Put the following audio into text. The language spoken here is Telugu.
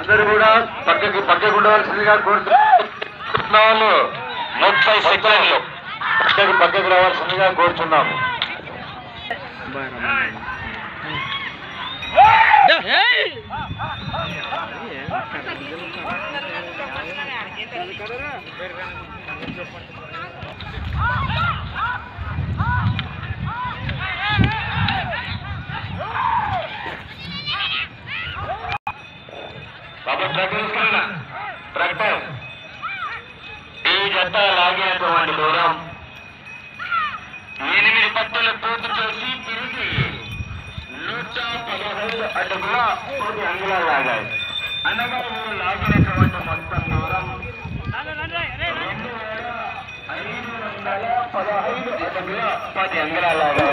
అందరూ కూడా పక్కకి పక్కకు ఉండవలసిందిగా కోరుతున్నాము ముప్పై సెకండ్లు పక్కకి పక్కకి రావాల్సిందిగా కోరుతున్నాము బాబు ప్రకటిస్తున్నా ప్రకటన ఈ జత లాగినటువంటి దూరం ఎనిమిది పట్టులు పూర్తి చేసి తిరిగి నూట పదహైదు అడుగుల పది అంగుళాలు లాగాయి అనగా మీరు లాగినటువంటి మొత్తం దూరం రెండు వేల ఐదు వందల పదహైదు అడుగుల పది అంగుళాలు లాగాయి